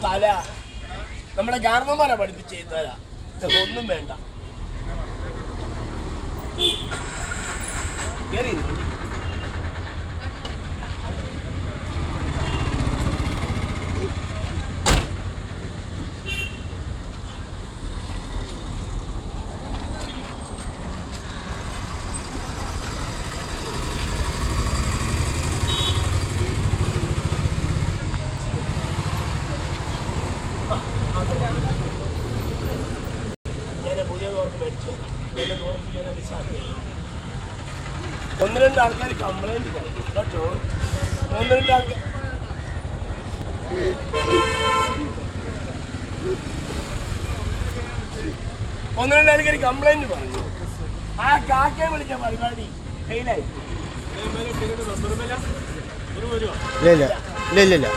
തല നമ്മുടെ കാരണന്മാരെ പഠിപ്പിച്ച് തല ഒന്നും വേണ്ട കേറി ഇരുന്നു. ഞാൻ പുതിയ തോർത്ത് മേടിച്ചു എന്റെ തോർത്ത് ഞാൻ മിസ്സാക്കി ഒന്ന് രണ്ട് ആൾക്കാർ കംപ്ലൈന്റ് കേട്ടോ ഒന്ന് രണ്ട് ആൾക്കാർ ഒന്ന് രണ്ട് ആൾക്കാർ കംപ്ലൈന്റ് പറഞ്ഞു ആ കാക്കയെ വിളിച്ച പരിപാടി ഫെയിലായി ഇല്ല ഇല്ല ഇല്ല ഇല്ല ഇല്ല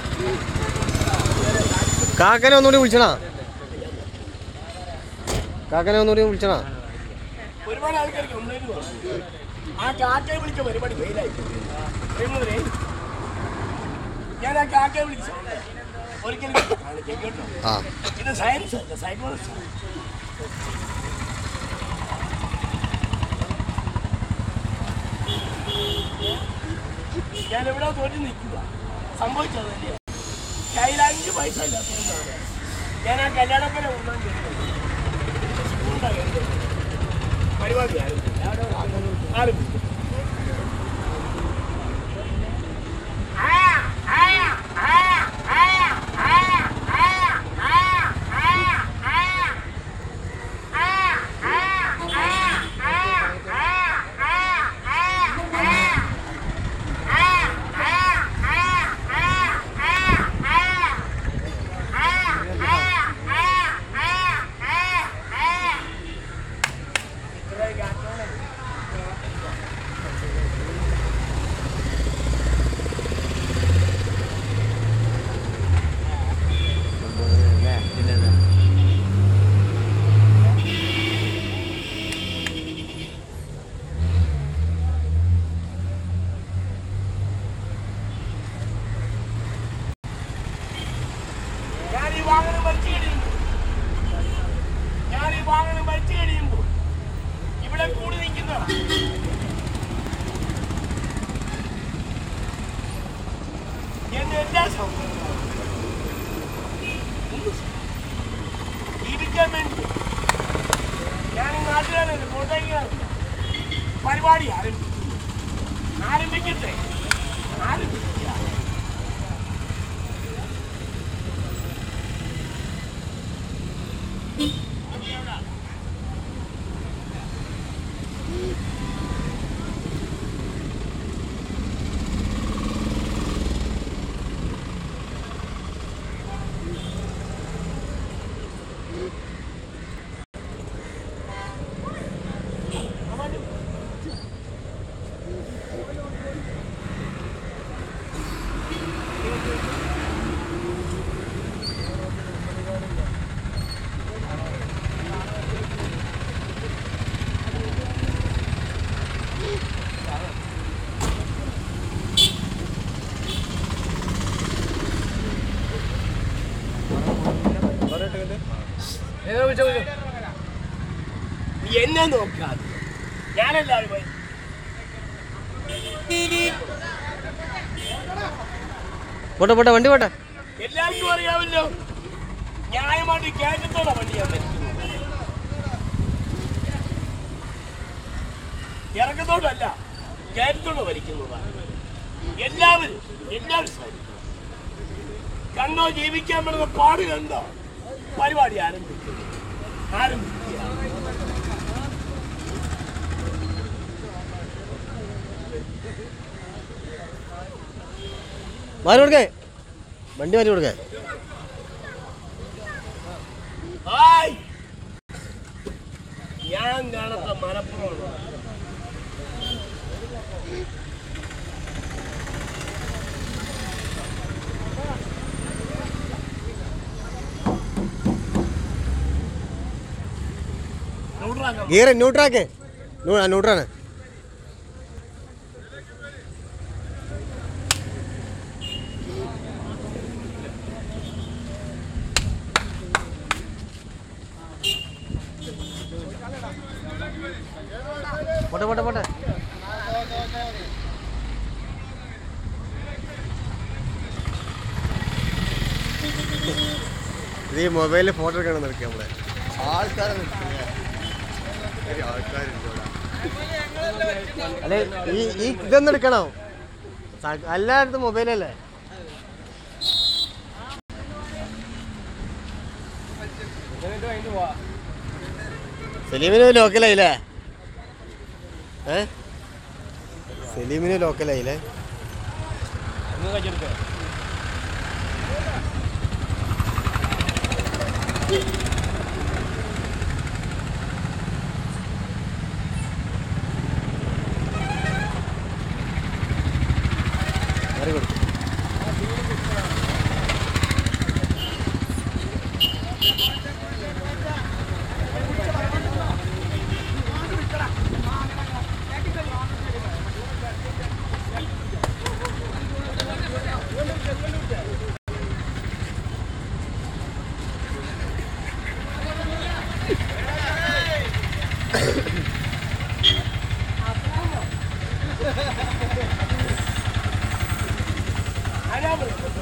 കാക്കനെ ഒന്നുകൂടി വിളിച്ചണാ കാക്കനെ ഒന്നുകൂടി വിളിച്ചണാ ഒരുപാട് ആൾക്കാർ കംപ്ലൈന്റ് പറഞ്ഞു ആ കാക്കയെ വിളിച്ച പരിപാടി ഫെയിലായി അറിയുന്നവരെ ഞാൻ ആ കാക്കയെ വിളിച്ചു ഒരിക്കലും കാണിക്കാം കേട്ടോ ആ ഇത് സയൻസ് അല്ല സൈക്കോളജി ഞാൻ എവിടെ തോറ്റി നിൽക്കുക സംഭവിച്ചത് തന്നെയാണ് കയ്യിൽ അഞ്ച് പൈസ ഇല്ലാത്തതുകൊണ്ടാണ് ഞാൻ ആ കല്യാണപ്പനെ ഒന്നാം പരിപാടി ആരംഭിച്ചു ആരംഭിച്ചു ഞാൻ ഈ വാഹനം വലിച്ചു കഴിയുമ്പോൾ ഞാൻ ഈ വാഹനം വലിച്ചു കഴിയുമ്പോൾ ഇവിടെ കൂടി നിൽക്കുന്ന എന്റെ എല്ലാ സൗകര്യങ്ങളും ജീവിക്കാൻ വേണ്ടി ഞാൻ ഈ നാട്ടുകാരല്ല കോട്ടയ്ക്കാരല്ല പരിപാടി ആരംഭിച്ചു ആരംഭിക്കട്ടെ ആരംഭിക്കുക നീ എന്നെ നോക്കാതെ ഞാനെല്ലാവരും പോയി പോട്ടെ പോട്ടെ വണ്ടി പോട്ടെ എല്ലാവർക്കും അറിയാമല്ലോ ന്യായമായിട്ട് കയറ്റത്തോടെ വണ്ടി ഞാൻ വലിക്കുന്നത് ഇറക്കത്തോടല്ല കയറ്റത്തോടെ വലിക്കുന്നതാണ് എല്ലാവരും എല്ലാവരും ശ്രമിക്കണം കണ്ടോ ജീവിക്കാൻ പറ്റുന്ന പാട് കണ്ടോ പരിപാടി ആരംഭിക്കുന്നു ആരംഭിക്കുക മാറി കൊടുക്കേ വണ്ടി മാറ്റി കൊടുക്കേ ഹായ് ഞാൻ കാണത്ത മലപ്പുറമാണ് ന്യൂട്രാക്കാം. ഗിയർ ന്യൂട്രാക്കേ ന്യൂട്രാണ് പോട്ടെ പോട്ടെ പോട്ടെ ഇത് ഈ മൊബൈലിൽ ഫോട്ടോ എടുക്കണം നിൽക്കുക നമ്മളെ ആൾക്കാരെ അല്ലെ ഈ ഈ ഇതൊന്നും എടുക്കണോ സ- എല്ലായിടത്തും മൊബൈലല്ലേ സലീമിന് ലോക്കലായില്ലേ ഏ സലീമിന് ലോക്കലായില്ലേ മാറി കൊടുക്കും ആരാ വിളിച്ചത്?